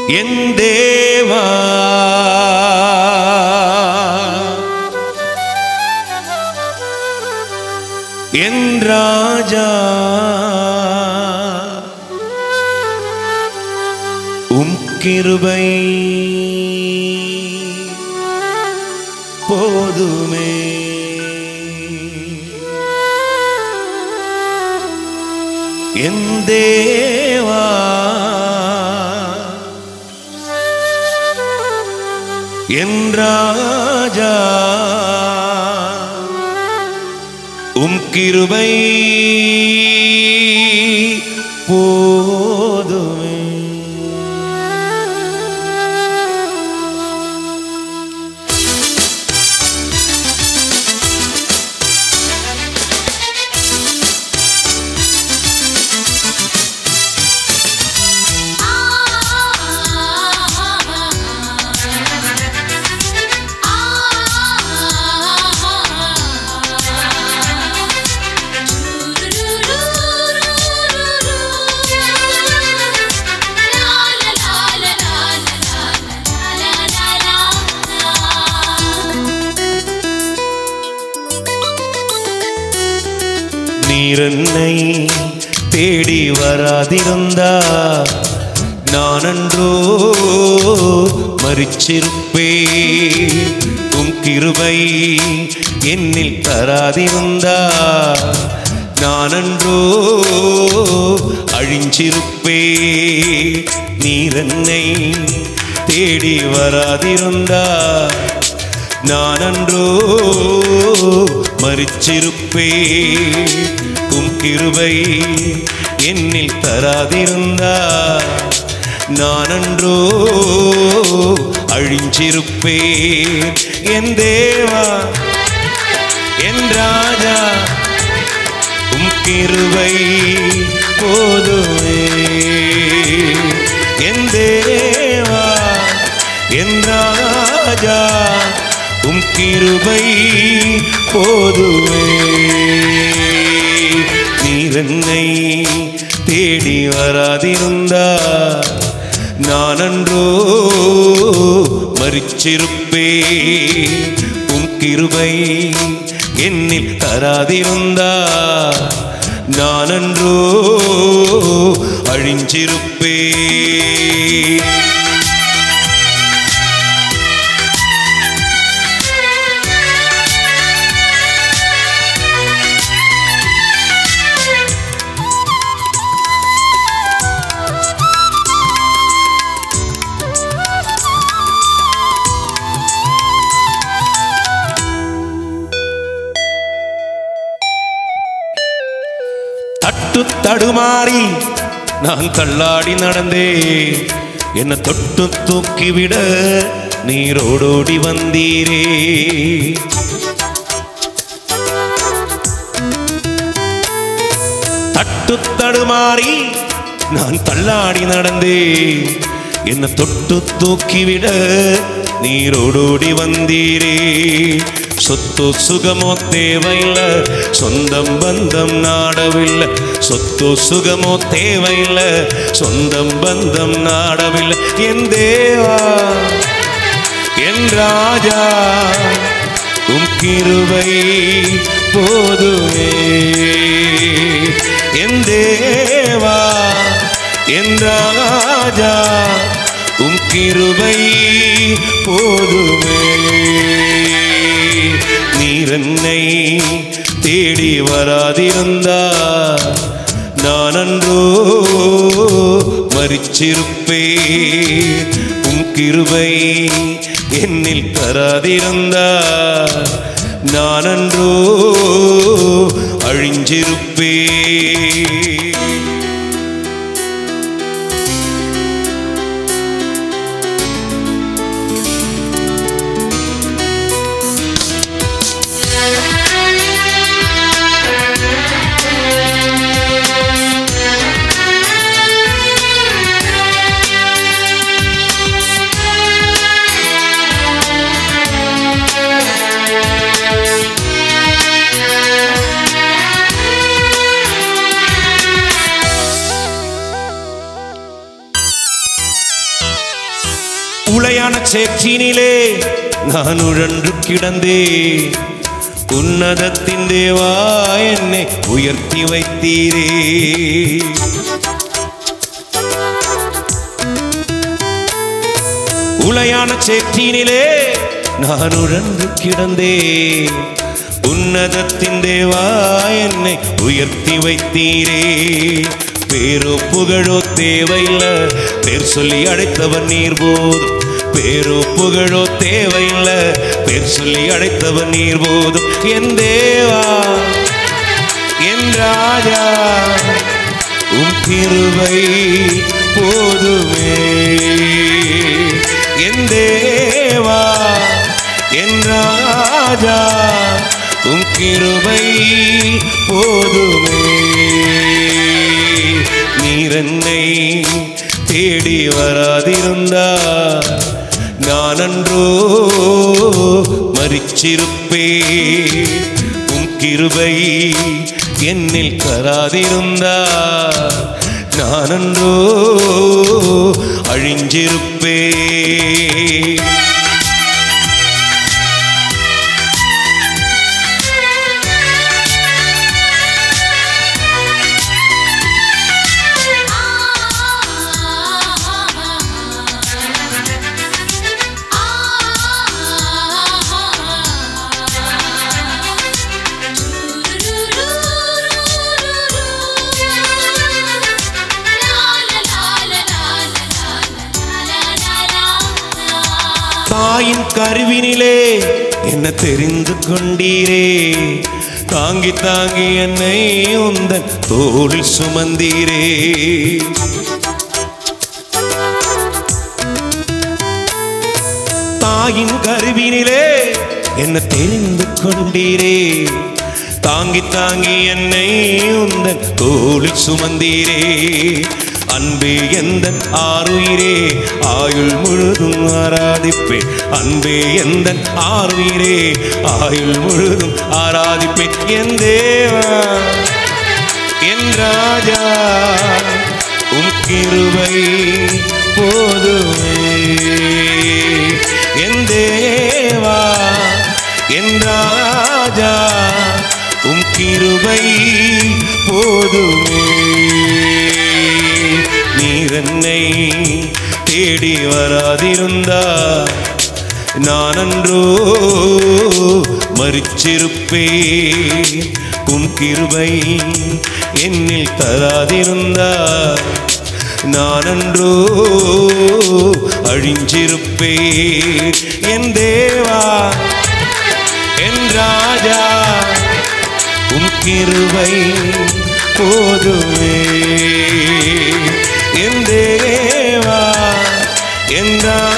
என் தேவா என் ராஜா உம் கிருபை போதுமே என் தேவா என் ராஜா உம் கிருபை போதுமே நீர் என்னை தேடி வராதிருந்தா நான் அன்றோ மறிச்சிருப்பே உம் கிருபை என்னில் தராதிருந்தா நான் அன்றோ அழிஞ்சிருப்பே நீர் என்னை தேடி வராதிருந்தா நான் அன்றோ மறிச்சிருப்பே உம் கிருபை என்னில் தராதிருந்தா நான் அன்றோ அழிஞ்சிருப்பே என் தேவா என் ராஜா உம் கிருபை போதுமே என் தேவா என் ராஜா உம் கிருபை போதுமே நீர் என்னை தேடி வராதிருந்தா நான் அன்றோ மறிச்சிருப்பே உம் கிருபை என்னில் தராதிருந்தா நான் அன்றோ அழிஞ்சிருப்பே தட்டு தடுமாறி நான் தள்ளாடி நடந்தே என்னை தொட்டு தூக்கிவிட நீரோடோடி வந்தீரே தட்டு தடுமாறி நான் தள்ளாடி நடந்தே என்னை தொட்டு தூக்கிவிட நீரோடோடி வந்தீரே சொத்து சுகமோ தேவையில்ல சொந்தம் பந்தம் நாடவில்லை சொத்து சுகமோ தேவையில்ல சொந்தம் பந்தம் நாடவில்லை என் தேவா என் ராஜா உம் கிருபை போதுமே என் தேவா என் ராஜா உம் கிருபை போதுமே நீர் என்னை தேடி வராதிருந்தா நான் அன்றோ மறிச்சிருப்பே உம் கிருபை என்னில் தராதிருந்தா நான் அன்றோ அழிஞ்சிருப்பே Thank you. உளையான சேற்றினிலே நான் உழன்று கிடந்தே உன்னதத்தின் தேவா என்னை உயர்த்தி வைத்தீரே உளையான சேற்றினிலே நான் உழன்று கிடந்தே உன்னதத்தின் தேவா என்னை உயர்த்தி வைத்தீரே பேரோ புகழோ தேவையில்லை பேர் சொல்லி அழைத்தவன் நீர் போதும் பேரோ புகழோ தேவையில்லை பேர் சொல்லி அழைத்தவன் நீர் போதும் என் தேவா என் ராஜா உம் கிருபை போதுமே என் தேவா என் ராஜா உம் கிருபை போதுமே நீர் என்னை தேடி வராதிருந்தா நான் அன்றோ மறிச்சிருப்பே உம் கிருபை என்னில் கராதிருந்தா நான் அன்றோ அழிஞ்சிருப்பே தாயின் கருவினிலே என்ன தெரிந்து கொண்டீரே தாங்கி தாங்கி என்னை உந்தன் தோளில் சுமந்தீரே தாயின் கருவினிலே என்ன தெரிந்து கொண்டீரே தாங்கி தாங்கி என்னை உந்தன் தோளில் சுமந்தீரே அன்பே எந்த ஆறுயிரே ஆயுள் முழுதும் ஆராதிப்பேன் அன்பே எந்த ஆறுயிரே ஆயுள் முழுதும் ஆராதிப்பேன் என் தேவா என் ராஜா உம் கிருபை போதுமே என் தேவா என் ராஜா உம் கிருபை போதுமே நீர் என்னை தேடி வராதிருந்தா நான் அன்றோ மறிச்சிருப்பே உன் கிருபை என்னில் தராதிருந்தா நான் அன்றோ அழிஞ்சிருப்பே என் தேவா என் ராஜா உம் கிருபை போதுமே என் தேவா என் ராஜா